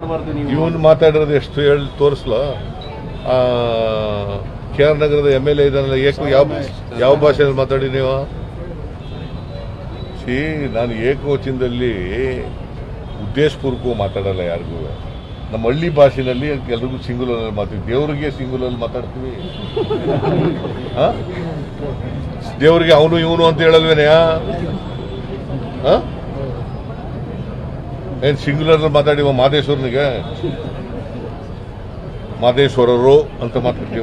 ಮಾತಾಡಬಾರ್ದು ನೀವು ಇವನು ಮಾತಾಡಿರೋದು ಎಷ್ಟು ಹೇಳಿ ತೋರಿಸ್ಲ ಕೆ ಆರ್ ನಗರದ ಎಮ್ ಎಲ್ ಎ ಇದಾನಲ್ಲ ಏಕ ಯಾವ ಯಾವ ಭಾಷೆಯಲ್ಲಿ ಮಾತಾಡಿ ನೀವು ಸಿ ನಾನು ಏಕವಚನದಲ್ಲಿ ಉದ್ದೇಶಪೂರ್ವಕವಾಗಿ ಮಾತಾಡಲ್ಲ ಯಾರಿಗೂ ನಮ್ಮ ಹಳ್ಳಿ ಭಾಷೆನಲ್ಲಿ ಎಲ್ರಿಗೂ ಸಿಂಗುಲಲ್ಲಿ ಮಾತಾಡ್ತೀವಿ ದೇವ್ರಿಗೆ ಸಿಂಗುಲಲ್ಲಿ ಮಾತಾಡ್ತೀವಿ ಆ? ದೇವ್ರಿಗೆ ಅವನು ಇವನು ಅಂತ ಹೇಳಲ್ವೇನೆ ಏನ್ ಸಿಂಗುಲರ್ ಮಾತಾಡಿವ ಮಾದೇಶ್ವರನಿಗೆ ಮಾದೇಶ್ವರರು ಅಂತ ಮಾತಾಡ್ತೀವ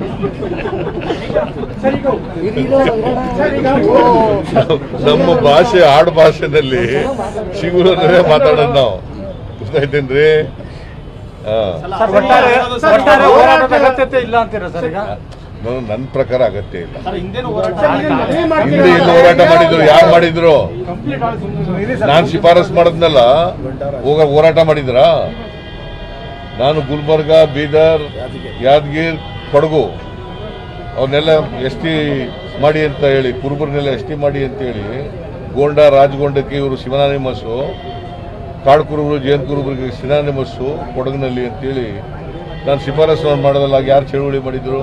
ನಮ್ಮ ಭಾಷೆ ಆಡು ಭಾಷೆನಲ್ಲಿ ಸಿಂಗುಲರೇ ಮಾತಾಡೋದು ನಾವು ಗೊತ್ತಾಯ್ತೇನ್ರಿ ಹಾ ಸರ್ ಒಟ್ಟಾರೆ ಒಟ್ಟಾರೆ ಹೋರಾಟದ ಅಗತ್ಯತೆ ಇಲ್ಲ ಅಂತೀರಾ ಸರ್ ಈಗ ನಾನು- ನನ್ನ ಪ್ರಕಾರ ಅಗತ್ಯ ಇಲ್ಲ ಸರ್ ಹಿಂದೇನು ಹೋರಾಟ ಹಿಂದೆ ಇಲ್ಲಿ ಹೋರಾಟ ಮಾಡಿದ್ರು ಯಾರು ಮಾಡಿದ್ರು ನಾನು ಶಿಫಾರಸ್ ಮಾಡಿದ್ನಲ್ಲ ಹೋಗ ಹೋರಾಟ ಮಾಡಿದ್ರಾ ನಾನು ಗುಲ್ಬರ್ಗ ಬೀದರ್ ಯಾದಗಿರ್ ಕೊಡಗು ಅವನ್ನೆಲ್ಲ ಎಸ್ ಟಿ ಮಾಡಿ ಅಂತ ಹೇಳಿ ಕುರುಬರ್ನೆಲ್ಲ ಎಸ್ ಟಿ ಮಾಡಿ ಅಂತ ಹೇಳಿ ಗೋಂಡ ರಾಜಗೊಂಡಕ್ಕೆ ಇವರು ಶಿವನಾನಿಮಸ್ಸು ಕಾಡು ಕುರುಬರು ಜೇನ್ ಕುರುಬರಿಗೆ ಶಿವನಾನಿಮಸ್ಸು ಕೊಡಗಿನಲ್ಲಿ ಅಂತೇಳಿ ನಾನು ಶಿಫಾರಸು ಮಾಡೋದಲ್ಲ ಯಾರು ಚಳುವಳಿ ಮಾಡಿದ್ರು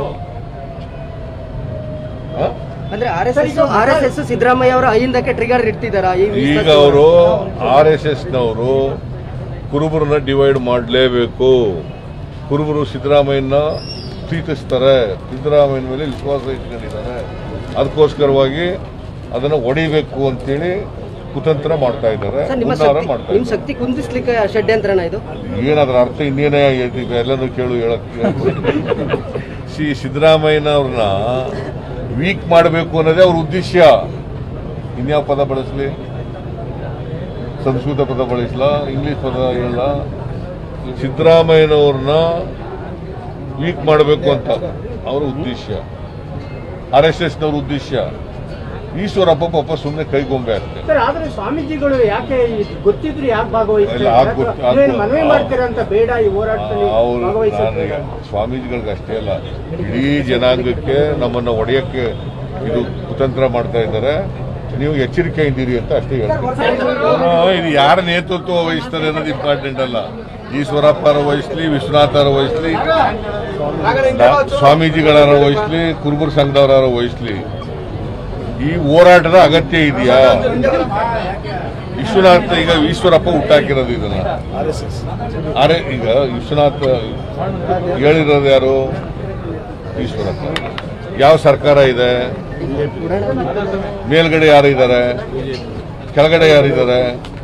ಆ? ಅಂದ್ರೆ R S S R S S Siddaramaiah ಅವರ ಅಹಿಂದಕ್ಕೆ ಟ್ರಿಗರ್ ಇಡ್ತಿದಾರ ಈಗ ಅವರು ಆರ್ ಎಸ್ ಎಸ್ ನವರು ಕುರುಬರನ್ನ ಡಿವೈಡ್ ಮಾಡಲೇಬೇಕು ಕುರುಬರು ಸಿದ್ದರಾಮಯ್ಯನ ಪ್ರೀತಿಸ್ತಾರೆ ಸಿದ್ದರಾಮಯ್ಯನ ಮೇಲೆ ವಿಶ್ವಾಸ ಇಟ್ಕೊಂಡಿದ್ದಾರೆ ಅದಕ್ಕೋಸ್ಕರವಾಗಿ ಅದನ್ನ ಹೊಡಿಬೇಕು ಅಂತೇಳಿ ಕುತಂತ್ರ ಮಾಡ್ತಾ ಇದ್ದಾರೆ ಸರ್ ನಿಮ್ಮ ಹುನ್ನಾರ ಶಕ್ತಿ ಮಾಡ್ತಾ ನಿಮ್ ಇದ್ದಾರೆ ಶಕ್ತಿ ಕುಂದಿಸ್ಲಿಕ್ಕೆ ಷಡ್ಯಂತ್ರನ ಇದು ಏನಾದ್ರ ಅರ್ಥ ಇನ್ನೇನೇ ಈಗ ಎಲ್ಲನೂ ಕೇಳು ಹೇಳಕ್ ಸಿ ಸಿದ್ದರಾಮಯ್ಯನವ್ರನ್ನ ವೀಕ್ ಮಾಡಬೇಕು ಅನ್ನೋದೇ ಅವ್ರ ಉದ್ದೇಶ ಇನ್ಯಾವ ಪದ ಬಳಸಲಿ ಸಂಸ್ಕೃತ ಪದ ಬಳಸಲ ಇಂಗ್ಲಿಷ್ ಪದ ಹೇಳಲ್ಲ ಸಿದ್ದರಾಮಯ್ಯನವ್ರನ್ನ ವೀಕ್ ಮಾಡಬೇಕು ಅಂತ ಅವ್ರ ಉದ್ದೇಶ ಆರ್ ಎಸ್ ಎಸ್ನವ್ರ ಉದ್ದೇಶ ಈಶ್ವರಪ್ಪ ಪಾಪ ಸುಮ್ಮನೆ ಕೈಗೊಂಬೆ ಆಗ್ತದೆ ಸರ್ ಆದ್ರೆ ಸ್ವಾಮೀಜಿಗಳು ಯಾಕೆ ಇದು ಗೊತ್ತಿದ್ರು ಯಾಕೆ ಇಲ್ಲ, ಆಗ್ ಗೊತ್ತು- ಆಗ್ ಭಾಗವಹಿಸ್ತಾರೆ ಗೊತ್ತು. ಮನವಿ ಮಾಡ್ತೀರಾ ಅಂತ ಬೇಡ ಈ ಹೋರಾಟದಲ್ಲಿ ಅವರು ಭಾಗವಹಿಸೋಕೆ ಸ್ವಾಮೀಜಿಗಳಿಗೆ ಅಷ್ಟೇ ಅಲ್ಲ ಇಡೀ ಜನಾಂಗಕ್ಕೆ ನಮ್ಮನ್ನ ಒಡೆಯಕ್ಕೆ ಇದು ಕುತಂತ್ರ ಮಾಡ್ತಾ ಇದ್ದಾರೆ ನೀವು ಎಚ್ಚರಿಕೆಯಿಂದಿರಿ ಅಂತ ಅಷ್ಟೇ ಹೇಳ್ತೀನಿ ಅವ್ರು ಇದು ಯಾರ ನೇತೃತ್ವ ವಹಿಸ್ತಾರೆ ಅನ್ನೋದು ಇಂಪಾರ್ಟೆಂಟ್ ಅಲ್ಲ ಈಶ್ವರಪ್ಪರ ವಹಿಸ್ಲಿ ವಿಶ್ವನಾಥರ ವಹಿಸ್ಲಿ ಸ್ವಾಮೀಜಿಗಳಾರ ವಹಿಸ್ಲಿ ಕುರುಬರ ಸಂಘದವರಾರ ವಹಿಸ್ಲಿ ಈ ಹೋರಾಟದ ಅಗತ್ಯ ಇದೆಯಾ ವಿಶ್ವನಾಥ ಈಗ ಈಶ್ವರಪ್ಪ ಹುಟ್ಟಾಕಿರೋದು ಇದನ್ನ ಅರೆ ಈಗ ವಿಶ್ವನಾಥ್ ಹೇಳಿರೋದು ಯಾರು ಈಶ್ವರಪ್ಪ ಯಾವ ಸರ್ಕಾರ ಇದೆ ಮೇಲ್ಗಡೆ ಯಾರು ಇದ್ದಾರೆ ಕೆಳಗಡೆ ಯಾರಿದ್ದಾರೆ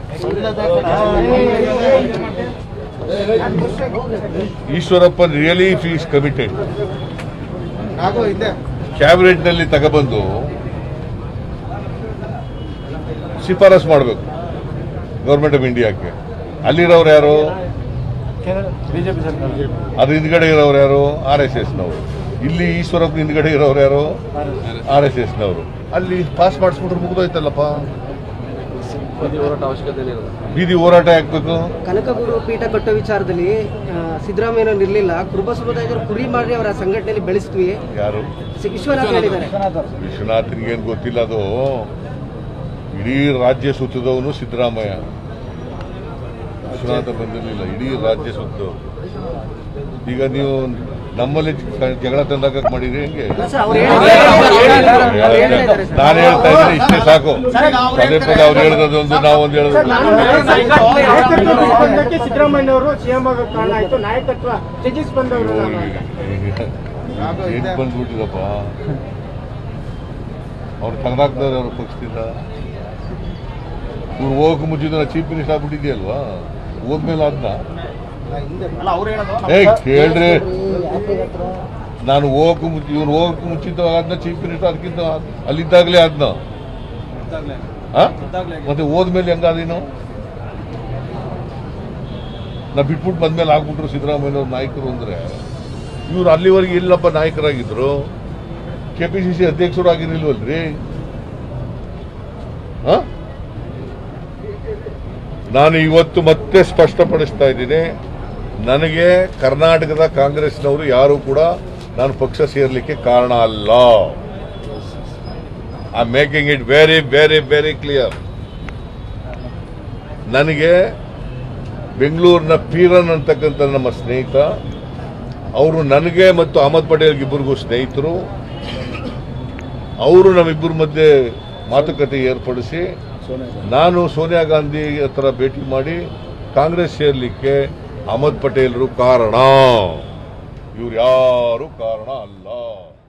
Eshwarappa really feels committed cabinet ನಲ್ಲಿ ತಗೊಬಂದು ಶಿಫಾರಸ್ ಮಾಡಬೇಕು ಗೌರ್ಮೆಂಟ್ ಆಫ್ ಇಂಡಿಯಾಕ್ಕೆ ಅಲ್ಲಿರೋರು ಯಾರು ಬಿಜೆಪಿ ಸರ್ಕಾರ ಅದ್ರ ಹಿಂದ್ಗಡೆ ಇರೋರು ಯಾರು ಆರ್ ಎಸ್ ಎಸ್ ನವರು ಇಲ್ಲಿ ಈಶ್ವರಪ್ಪ ಹಿಂದ್ಗಡೆ ಇರೋರು ಯಾರು ಆರ್ ಎಸ್ ಎಸ್ ನವರು ಅಲ್ಲಿ ಪಾಸ್ ಮಾಡಿಸ್ಬಿಟ್ರೆ ಮುಗ್ದೋಯ್ತಲ್ಲಪ್ಪ ಹೋರಾಟ ಅವಶ್ಯಕತೆ ಇರೋದು ಬೀದಿ ಹೋರಾಟ ಹಾಕ್ಬೇಕು ಕನಕಗುರು ಪೀಠ ಕಟ್ಟೋ ವಿಚಾರದಲ್ಲಿ ಆ, ಸಿದ್ದರಾಮಯ್ಯನವ್ರು ಇರ್ಲಿಲ್ಲ ಕುರುಬ ಸಮುದಾಯದವರು ಕುರಿ ಮಾಡಿ ಅವರ ಸಂಘಟನೆಯಲ್ಲಿ ಬೆಳೆಸ್ತೀವಿ ಯಾರು ಸಿ- ವಿಶ್ವನಾಥ್ ಹೇಳಿದ್ದಾರೆ ವಿಶ್ವನಾಥನ್ಗೆ ಏನು ಗೊತ್ತಿಲ್ಲ ಅದು ಇಡೀ ರಾಜ್ಯ ಸುತ್ತದವನು ಸಿದ್ದರಾಮಯ್ಯ ವಿಶ್ವನಾಥ ಬಂದಿರಲಿಲ್ಲ ಇಡೀ ರಾಜ್ಯ ಸುತ್ತ ಈಗ ನೀವು ನಮ್ಮಲ್ಲಿ ಜಗಳ ತಂದಾಕ ಮಾಡಿರಿ ಹೆಂಗೆ ಸರ್ ಅವ್ರು ಹೇಳಿದ್ದಾರೆ ಅವ್ರು ಹೇಳ್ತಾ ಇದ್ದಾರೆ ಸರ್. ನಾನು ಹೇಳ್ತಾ ಇದ್ದೀನಿ ಇಷ್ಟೇ ಸಾಕು ಪದೇ ಪದೇ ಅವ್ರು ಹೇಳಿದೊಂದು ನಾವೊಂದು ಹೇಳಿದ್ರು ನಾಯಕತ್ವ ಬಂದಕ್ಕೆ ಸಿದ್ದರಾಮಯ್ಯನವರು ಸಿಎಂ ಆಗೋಕೆ ಕಾರಣ ಆಯ್ತು ನಾಯಕತ್ವ ತ್ಯಜಿಸಿ ಬಂದವರು ನಾನು ಅಂತ. ಏನ್ ಬಂದ್ಬಿಟ್ಟಿದಪ್ಪ ಅವ್ರು ತೆಗ್ದಾಕ್ತಾರೆ ಅವ್ರ ಪಕ್ಷದಿಂದ ಇವ್ರು ಹೋಗಕ್ಕೆ ಮುಂಚಿತ ಚೀಫ್ ಮಿನಿಸ್ಟರ್ ಆಗ್ಬಿಟ್ಟಿದ್ಯಲ್ವಾ ಹೋದ್ಮೇಲೆ ಅದನ್ನ ಅಲ್ಲ ಅವ್ರು ಹೇಳೋದು ಏ ಕೇಳ್ರಿ ನಾನು ಹೋಗಕ್ಕೆ ಮುಂಚೆ ಇವ್ರು ಹೋಗಕ್ಕೆ ಮುಂಚಿತವಾಗಿ ಅದನ್ನ ಚೀಫ್ ಮಿನಿಸ್ಟರ್ ಅದಕ್ಕಿಂತ ಅಲ್ಲಿದ್ದಾಗಲೇ ಅದನ್ನ ಮತ್ತೆ ಹೋದ್ಮೇಲೆ ಹೆಂಗಾದೀನು ನಾ ಬಿಟ್ಬಿಟ್ಟು ಬಂದ್ಮೇಲೆ ಆಗ್ಬಿಟ್ರು ಸಿದ್ದರಾಮಯ್ಯವ್ರ ನಾಯಕರು ಅಂದ್ರೆ ಇವ್ರು ಅಲ್ಲಿವರೆಗೆ ಇಲ್ಲಪ್ಪ ನಾಯಕರಾಗಿದ್ರು ಕೆ ಪಿ ಸಿ ಸಿ ಅಧ್ಯಕ್ಷರು ಆಗಿರ್ಲಿಲ್ವಲ್ರಿ ಆ? ನಾನು ಇವತ್ತು ಮತ್ತೆ ಸ್ಪಷ್ಟಪಡಿಸ್ತಾ ಇದ್ದೀನಿ ನನಗೆ ಕರ್ನಾಟಕದ ಕಾಂಗ್ರೆಸ್ನವರು ಯಾರು ಕೂಡ ನಾನು ಪಕ್ಷ ಸೇರ್ಲಿಕ್ಕೆ ಕಾರಣ ಅಲ್ಲ I making it very very very clear ನನಗೆ ಬೆಂಗಳೂರಿನ ಪೀರನ್ ಅಂತಕ್ಕಂಥ ನಮ್ಮ ಸ್ನೇಹಿತ ಅವರು ನನಗೆ ಮತ್ತು ಅಹಮದ್ ಪಟೇಲ್ಗೆ ಇಬ್ಬರಿಗೂ ಸ್ನೇಹಿತರು ಅವರು ನಮ್ಮಿಬ್ಬರ ಮಧ್ಯೆ ಮಾತುಕತೆ ಏರ್ಪಡಿಸಿ ನಾನು ಸೋನಿಯಾ ಗಾಂಧಿ ಹತ್ರ ಭೇಟಿ ಮಾಡಿ ಕಾಂಗ್ರೆಸ್ ಸೇರ್ಲಿಕ್ಕೆ ಅಹಮದ್ ಪಟೇಲ್ರು ಕಾರಣ ಇವ್ರು ಯಾರು ಕಾರಣ ಅಲ್ಲ